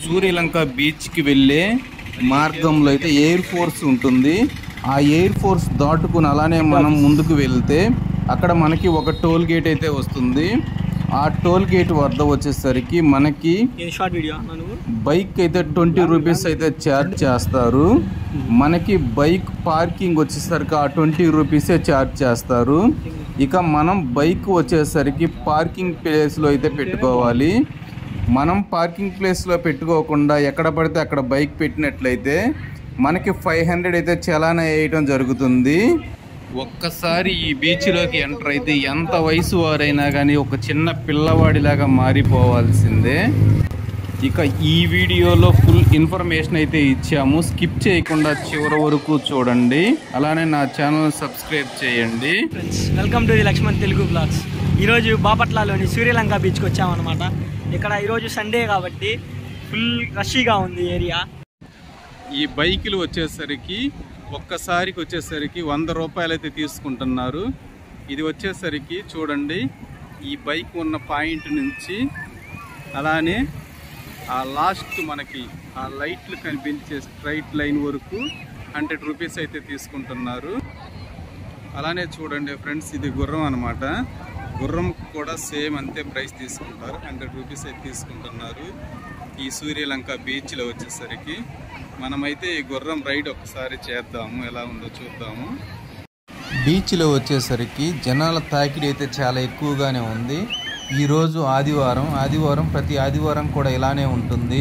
సూర్యలంక బీచ్కి వెళ్ళే మార్గంలో అయితే ఎయిర్ ఫోర్స్ ఉంటుంది ఆ ఎయిర్ ఫోర్స్ దాటుకుని అలానే మనం ముందుకు వెళ్తే అక్కడ మనకి ఒక టోల్ గేట్ అయితే వస్తుంది ఆ టోల్ గేట్ వద్ద వచ్చేసరికి మనకి ఇది షార్ట్ వీడియో నువ్వు బైక్ అయితే ట్వంటీ రూపీస్ అయితే ఛార్జ్ చేస్తారు మనకి బైక్ పార్కింగ్ వచ్చేసరికి ఆ ట్వంటీ రూపీసే ఛార్జ్ చేస్తారు ఇక మనం బైక్ వచ్చేసరికి పార్కింగ్ ప్లేస్లో అయితే పెట్టుకోవాలి మనం పార్కింగ్ ప్లేస్లో పెట్టుకోకుండా ఎక్కడ పడితే అక్కడ బైక్ పెట్టినట్లయితే మనకి ఫైవ్ హండ్రెడ్ అయితే చలానా వేయటం జరుగుతుంది ఒక్కసారి ఈ బీచ్లోకి ఎంటర్ అయితే ఎంత వయసు వారైనా కానీ ఒక చిన్న పిల్లవాడిలాగా మారిపోవాల్సిందే ఇక ఈ వీడియోలో ఫుల్ ఇన్ఫర్మేషన్ అయితే ఇచ్చాము స్కిప్ చేయకుండా చివరి వరకు చూడండి అలానే నా ఛానల్ సబ్స్క్రైబ్ చేయండి friends welcome to the Lakshman Telugu blogs ఈరోజు బాపట్లలోని సూర్యలంక బీచ్కి వచ్చామన్నమాట ఇక్కడ ఈరోజు సండే కాబట్టి ఫుల్ రషీగా ఉంది ఏరియా ఈ బైకులు వచ్చేసరికి ఒక్కసారికి వచ్చేసరికి వంద రూపాయలు అయితే తీసుకుంటున్నారు ఇది వచ్చేసరికి చూడండి ఈ బైక్ ఉన్న పాయింట్ నుంచి అలానే ఆ లాస్ట్ మనకి ఆ లైట్లు కనిపించే స్ట్రైట్ లైన్ వరకు హండ్రెడ్ రూపీస్ అయితే తీసుకుంటున్నారు అలానే చూడండి ఫ్రెండ్స్ ఇది గుర్రం అన్నమాట గుర్రం కూడా సేమ్ అంతే ప్రైస్ తీసుకుంటారు హండ్రెడ్ రూపీస్ అయితే తీసుకుంటున్నారు ఈ సూర్యలంక బీచ్లో వచ్చేసరికి మనమైతే ఈ గుర్రం రైడ్ ఒకసారి చేద్దాము ఎలా ఉందో చూద్దాము బీచ్లో వచ్చేసరికి జనాల తాకిడి అయితే చాలా ఎక్కువగానే ఉంది ఈరోజు ఆదివారం ఆదివారం ప్రతి ఆదివారం కూడా ఇలానే ఉంటుంది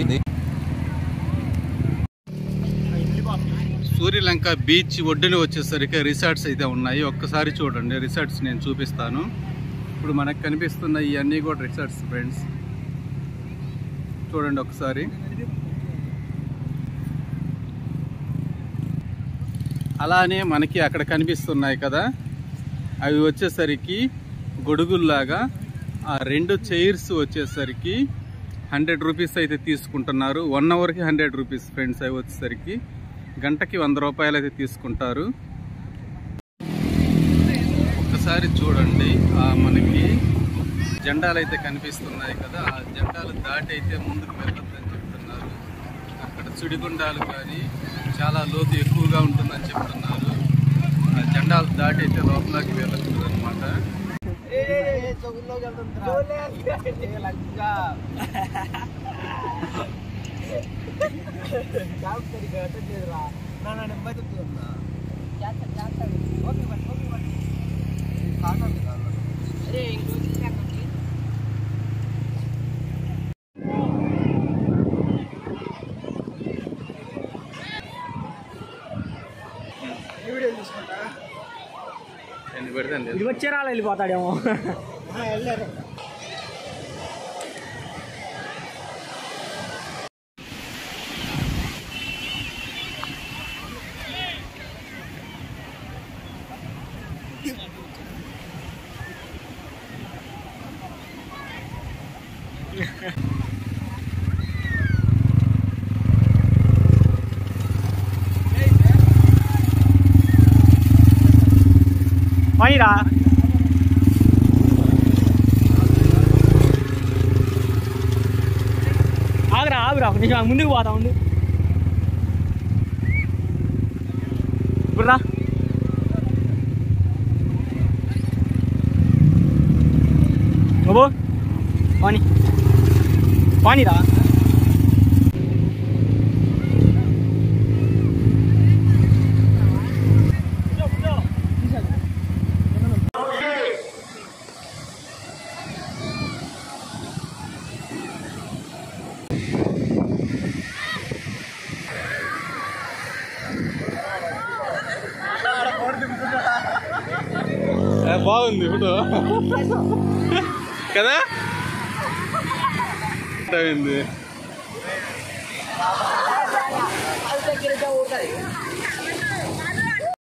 సూర్యలంక బీచ్ ఒడ్డున వచ్చేసరికి రిసార్ట్స్ అయితే ఉన్నాయి ఒక్కసారి చూడండి రిసార్ట్స్ నేను చూపిస్తాను ఇప్పుడు మనకు కనిపిస్తున్న ఇవన్నీ కూడా రిసార్ట్స్ ఫ్రెండ్స్ చూడండి ఒకసారి అలానే మనకి అక్కడ కనిపిస్తున్నాయి కదా అవి వచ్చేసరికి గొడుగుల్లాగా ఆ రెండు చైర్స్ వచ్చేసరికి హండ్రెడ్ రూపీస్ అయితే తీసుకుంటున్నారు వన్ అవర్కి హండ్రెడ్ రూపీస్ ఫ్రెండ్స్ అవి వచ్చేసరికి గంటకి వంద రూపాయలు అయితే తీసుకుంటారు ఒక్కసారి చూడండి ఆ మనకి జెండాలు అయితే కనిపిస్తున్నాయి కదా ఆ జెండాలు దాటి అయితే ముందుకు వెళ్ళొద్దని చెప్తున్నారు అక్కడ సుడిగుండాలు కానీ చాలా లోతు ఎక్కువగా ఉంటుందని చెప్తున్నారు ఆ జెండాలు దాటి అయితే లోపలికి వెళ్ళకూడదు అనమాట ఎన్ని పెడితే అన్ని ఇది వచ్చే రాళ్ళు వెళ్ళిపోతాడేమో పనిరా ఆగురా ఆగురా ఒక నిమిషం ఆగు, ముందుకు పోతా ఉండు ఇప్పుడు రా బాబు పాని పానీరా బాగుంది ఫోటో కదా అయింది